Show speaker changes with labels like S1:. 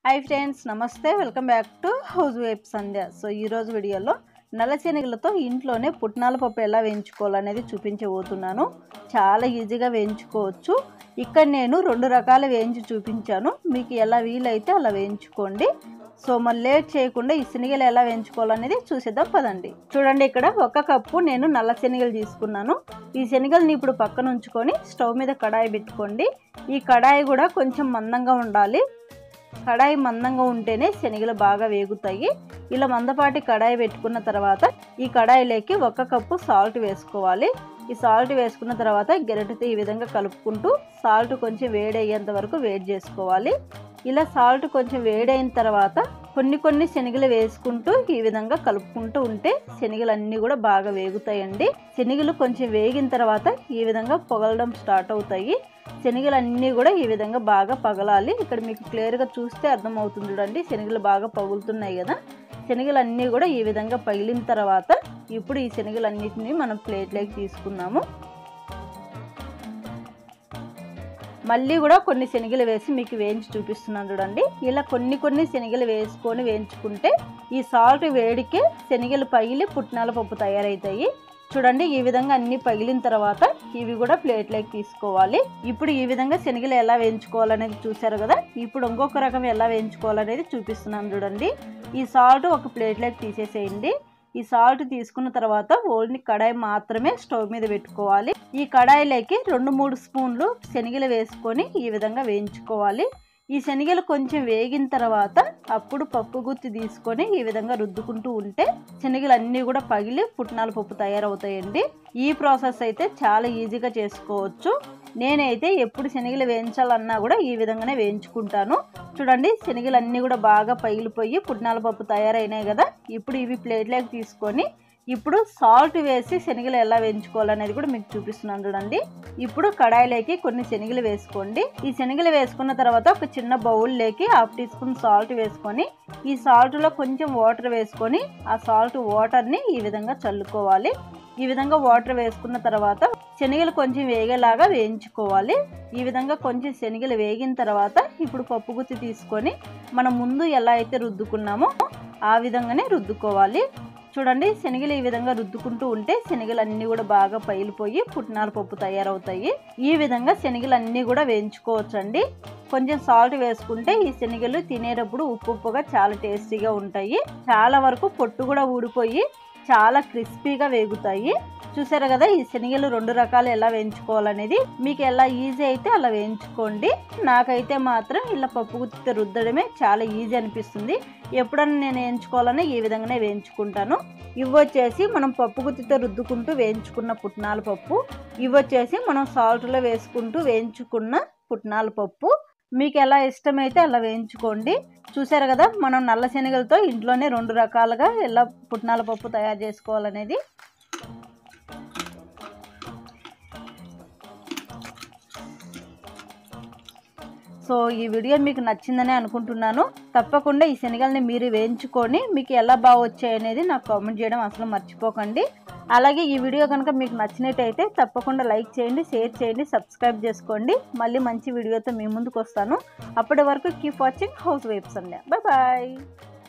S1: hi friends నమస్తే welcome back to housewife Sandhya so ఈరోజు వీడియోలో నల్ల శనగలతో ఇంట్లోనే పుట్నాల పప్పు ఎలా వేయించుకోవాలనేది చూపించబోతున్నాను చాలా ఈజీగా వేయించుకోవచ్చు ఇక్కడ నేను రెండు రకాల వేయించి చూపించాను మీకు ఎలా వీలైతే అలా వేయించుకోండి సో మరి లేట్ చేయకుండా ఈ శనగలు ఎలా వేయించుకోవాలనేది చూసేద్దాం పదండి చూడండి ఇక్కడ ఒక కప్పు నేను నల్ల శనగలు తీసుకున్నాను ఈ శనగల్ని ఇప్పుడు పక్కన ఉంచుకొని స్టవ్ మీద కడాయి పెట్టుకోండి ఈ కడాయి కూడా కొంచెం మందంగా ఉండాలి కడాయి మందంగా ఉంటేనే శనగలు బాగా వేగుతాయి ఇలా మందపాటి కడాయి పెట్టుకున్న తర్వాత ఈ కడాయిలోకి ఒక కప్పు సాల్ట్ వేసుకోవాలి ఈ సాల్ట్ వేసుకున్న తర్వాత గెరటితో ఈ విధంగా కలుపుకుంటూ సాల్ట్ కొంచెం వేడయ్యేంత వరకు వేడి చేసుకోవాలి ఇలా సాల్ట్ కొంచెం వేడైన తర్వాత కొన్ని కొన్ని శనగలు వేసుకుంటూ ఈ విధంగా కలుపుకుంటూ ఉంటే శనగలు అన్నీ కూడా బాగా వేగుతాయండి శనగలు కొంచెం వేగిన తర్వాత ఈ విధంగా పొగలడం స్టార్ట్ అవుతాయి శనగలు అన్నీ కూడా ఈ విధంగా బాగా పగలాలి ఇక్కడ మీకు క్లియర్గా చూస్తే అర్థమవుతుంది చూడండి శనగలు బాగా పగులుతున్నాయి కదా శనగలు అన్నీ కూడా ఈ విధంగా పగిలిన తర్వాత ఇప్పుడు ఈ శనగలన్నిటిని మనం ప్లేట్లోకి తీసుకున్నాము మళ్ళీ కూడా కొన్ని శనగలు వేసి మీకు వేయించి చూపిస్తున్నాను చూడండి ఇలా కొన్ని కొన్ని శనగలు వేసుకొని వేయించుకుంటే ఈ సాల్ట్ వేడికి శనగలు పగిలి పుట్నాల పప్పు తయారవుతాయి చూడండి ఈ విధంగా అన్ని పగిలిన తర్వాత ఇవి కూడా ప్లేట్లోకి తీసుకోవాలి ఇప్పుడు ఈ విధంగా శనగలు ఎలా వేయించుకోవాలనేది చూసారు కదా ఇప్పుడు ఇంకొక రకం ఎలా వేయించుకోవాలనేది చూపిస్తున్నాను చూడండి ఈ సాల్ట్ ఒక ప్లేట్లోకి తీసేసేయండి ఈ సాల్ట్ తీసుకున్న తర్వాత ఓన్లీ కడాయి మాత్రమే స్టవ్ మీద పెట్టుకోవాలి ఈ కడాయిలోకి రెండు మూడు స్పూన్లు శనగలు వేసుకొని ఈ విధంగా వేయించుకోవాలి ఈ శనగలు కొంచెం వేగిన తర్వాత అప్పుడు పప్పు గుత్తి తీసుకొని ఈ విధంగా రుద్దుకుంటూ ఉంటే శనగలు అన్నీ కూడా పగిలి పుట్నాల పప్పు తయారవుతాయండి ఈ ప్రాసెస్ అయితే చాలా ఈజీగా చేసుకోవచ్చు నేనైతే ఎప్పుడు శనగలు వేయించాలన్నా కూడా ఈ విధంగానే వేయించుకుంటాను చూడండి శనగలు అన్నీ కూడా బాగా పగిలిపోయి పుట్నాల పప్పు తయారైనాయి కదా ఇప్పుడు ఇవి ప్లేట్లోకి తీసుకొని ఇప్పుడు సాల్ట్ వేసి శనగలు ఎలా వేయించుకోవాలనేది కూడా మీకు చూపిస్తున్నాను చూడండి ఇప్పుడు కడాయిలోకి కొన్ని శనగలు వేసుకోండి ఈ శనగలు వేసుకున్న తర్వాత ఒక చిన్న బౌల్లోకి హాఫ్ టీ స్పూన్ సాల్ట్ వేసుకొని ఈ సాల్ట్లో కొంచెం వాటర్ వేసుకొని ఆ సాల్ట్ వాటర్ని ఈ విధంగా చల్లుకోవాలి ఈ విధంగా వాటర్ వేసుకున్న తర్వాత శనగలు కొంచెం వేగేలాగా వేయించుకోవాలి ఈ విధంగా కొంచెం శనగలు వేగిన తర్వాత ఇప్పుడు పప్పు గుత్తి తీసుకొని మనం ముందు ఎలా అయితే రుద్దుకున్నామో ఆ విధంగానే రుద్దుకోవాలి చూడండి శనగలు ఈ విధంగా రుద్దుకుంటూ ఉంటే శనగలు అన్నీ కూడా బాగా పైలిపోయి పుట్నాల పప్పు తయారవుతాయి ఈ విధంగా శనగలు అన్నీ కూడా వేయించుకోవచ్చండి కొంచెం సాల్ట్ వేసుకుంటే ఈ శనగలు తినేటప్పుడు ఉప్పు ఉప్పుగా చాలా టేస్టీగా ఉంటాయి చాలా వరకు పొట్టు కూడా ఊడిపోయి చాలా క్రిస్పీగా వేగుతాయి చూసారు కదా ఈ శనగలు రెండు రకాలు ఎలా వేయించుకోవాలనేది మీకు ఎలా ఈజీ అయితే అలా వేయించుకోండి నాకైతే మాత్రం ఇలా పప్పు గుత్తి రుద్దడమే చాలా ఈజీ అనిపిస్తుంది ఎప్పుడన్నా నేను వేయించుకోవాలన్నా ఈ విధంగానే వేయించుకుంటాను ఇవి వచ్చేసి మనం పప్పు గుత్తితో రుద్దుకుంటూ వేయించుకున్న పుట్నాల పప్పు ఇవి వచ్చేసి మనం సాల్ట్లో వేసుకుంటూ వేయించుకున్న పుట్నాల పప్పు మీకు ఎలా ఇష్టమైతే అలా వేయించుకోండి చూసారు కదా మనం నల్ల శనగలతో ఇంట్లోనే రెండు రకాలుగా ఎలా పుట్నాల పప్పు తయారు చేసుకోవాలనేది సో ఈ వీడియో మీకు నచ్చిందని అనుకుంటున్నాను తప్పకుండా ఈ శనగల్ని మీరు వేయించుకొని మీకు ఎలా బాగా వచ్చాయనేది నాకు కామెంట్ చేయడం అసలు మర్చిపోకండి అలాగే ఈ వీడియో కనుక మీకు నచ్చినట్టయితే తప్పకుండా లైక్ చేయండి షేర్ చేయండి సబ్స్క్రైబ్ చేసుకోండి మళ్ళీ మంచి వీడియోతో మీ ముందుకు వస్తాను అప్పటి వరకు కీప్ వాచింగ్ హౌస్ వైఫ్స్ అండి బాయ్ బాయ్